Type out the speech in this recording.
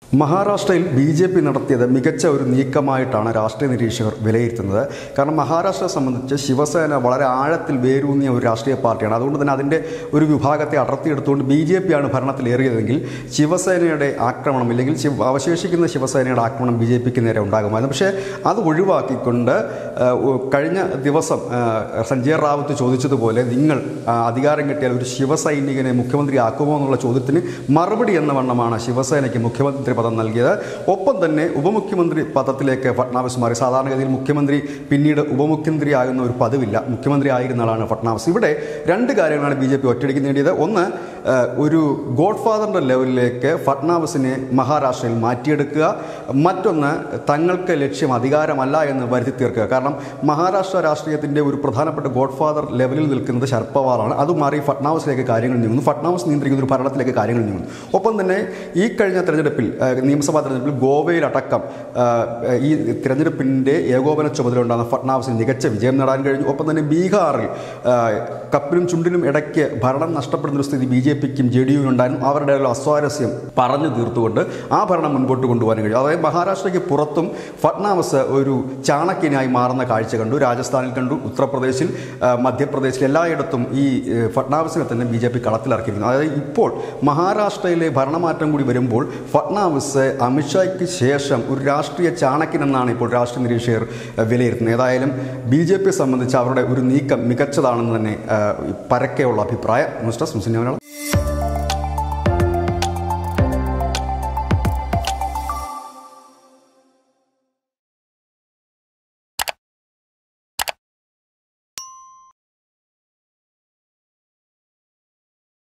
മഹാരാഷ്ട്രയിൽ B J P നടത്തിയത് മികച്ച ഒരു നീക്കമായിട്ടാണ് രാഷ്ട്രീയ നിരീക്ഷകർ വിലയിരുത്തുന്നത് കാരണം മഹാരാഷ്ട്രയെ സംബന്ധിച്ച് ശിവസേന വളരെ ആഴത്തിൽ വേരൂന്നിയ ഒരു രാഷ്ട്രീയ പാർട്ടിയാണ് അതുകൊണ്ട് തന്നെ അതിൻ്റെ ഒരു വിഭാഗത്തെ അടർത്തിയെടുത്തുകൊണ്ട് ബി ജെ പിയാണ് ഭരണത്തിലേറിയതെങ്കിൽ ശിവസേനയുടെ ആക്രമണം ഇല്ലെങ്കിൽ ശിവ അവശേഷിക്കുന്ന ശിവസേനയുടെ ആക്രമണം ബി ജെ പിക്ക് നേരെ ഉണ്ടാകുമായിരുന്നു പക്ഷേ അത് ഒഴിവാക്കിക്കൊണ്ട് ആ, ഒ- കഴിഞ്ഞ ദിവസം ആ, സഞ്ജയ് റാവത്ത് ചോദിച്ചതുപോലെ നിങ്ങൾ ആ, അധികാരം കിട്ടിയാൽ ഒരു ശിവസൈനികനെ മുഖ്യമന്ത്രി ആക്കുമോ എന്നുള്ള ചോദ്യത്തിന് മറുപടി എന്ന വണ്ണമാണ് ശിവസേനയ്ക്ക് മുഖ്യമന്ത്രി പദം നൽകിയത് ഒപ്പം തന്നെ ഉപമുഖ്യമന്ത്രി പദത്തിലേക്ക് ഫട്നാവിസ് മാറി സാധാരണഗതിയിൽ മുഖ്യമന്ത്രി പിന്നീട് ഉപമുഖ്യമന്ത്രി ആകുന്ന ഒരു പതിവില്ല മുഖ്യമന്ത്രി ആയിരുന്ന ആളാണ് ഫട്നാവിസ് ഇവിടെ രണ്ട് കാര്യങ്ങളാണ് ബി ജെ പി ഒറ്റയടിക്ക് നേടിയത് ഒന്ന് ആ, ഒരു ഗോഡ് ഫാദറിൻ്റെ ലെവലിലേക്ക് ഫട്നാവിസിനെ മഹാരാഷ്ട്രയിൽ മാറ്റിയെടുക്കുക മറ്റൊന്ന് തങ്ങൾക്ക് ലക്ഷ്യം അധികാരമല്ല എന്ന് വരുത്തി തീർക്കുക കാരണം മഹാരാഷ്ട്ര രാഷ്ട്രീയത്തിൻ്റെ ഒരു പ്രധാനപ്പെട്ട ഗോഡ് ഫാദർ ലെവലിൽ നിൽക്കുന്നത് ശരത് പവാറാണ് അത് മാറി ഫട്നാവിസിലേക്ക് കാര്യങ്ങൾ നീങ്ങുന്നു ഫട്നാവിസ് നിയന്ത്രിക്കുന്ന ഒരു ഭരണത്തിലേക്ക് കാര്യങ്ങൾ നീങ്ങുന്നു ഒപ്പം തന്നെ ഈ കഴിഞ്ഞ തെരഞ്ഞെടുപ്പിൽ ആ, നിയമസഭാ തെരഞ്ഞെടുപ്പിൽ ഗോവയിലടക്കം ആ, ഈ തിരഞ്ഞെടുപ്പിൻ്റെ ഏകോപന ചുമതല ഉണ്ടാകുന്ന ഫട്നാവിസിന് മികച്ച വിജയം നേടാൻ കഴിഞ്ഞു ഒപ്പം തന്നെ ബീഹാറിൽ ആ, കപ്പിനും ചുണ്ടിനും ഇടയ്ക്ക് ഭരണം നഷ്ടപ്പെടുന്ന ഒരു സ്ഥിതി ബി ജെ പിക്കും ജെ ഡി യുവിനും ഉണ്ടായിരുന്നു അവരുടെ ഒരു അസ്വാരസ്യം പറഞ്ഞു തീർത്തുകൊണ്ട് ആ ഭരണം മുൻപോട്ട് കൊണ്ടുപോകാൻ കഴിഞ്ഞു അതായത് മഹാരാഷ്ട്രയ്ക്ക് പുറത്തും ഫട്നാവിസ് ഒരു ചാണക്യനായി മാറുന്ന കാഴ്ച കണ്ടു രാജസ്ഥാനിൽ കണ്ടു ഉത്തർപ്രദേശിൽ ആ, മധ്യപ്രദേശിൽ എല്ലായിടത്തും ഈ ഏ, ഫട്നാവിസിനെ തന്നെ ബി ജെ പി കളത്തിലിറക്കിയിരിക്കുന്നു അതായത് ഇപ്പോൾ മഹാരാഷ്ട്രയിലെ ഭരണമാറ്റം കൂടി വരുമ്പോൾ ഫട്നാവിസ് അമിത്ഷായ്ക്ക് ശേഷം ഒരു രാഷ്ട്രീയ ചാണക്യൻ എന്നാണ് ഇപ്പോൾ രാഷ്ട്രീയ നിരീക്ഷകർ ആ, വിലയിരുത്തുന്നത് ഏതായാലും ബി ജെ പിയെ സംബന്ധിച്ച് അവരുടെ ഒരു നീക്കം മികച്ചതാണെന്ന് തന്നെ ആ, പരക്കെയുള്ള അഭിപ്രായം ന്യൂസ് ഡെസ്ക് മുസ്ലിം മലയാളം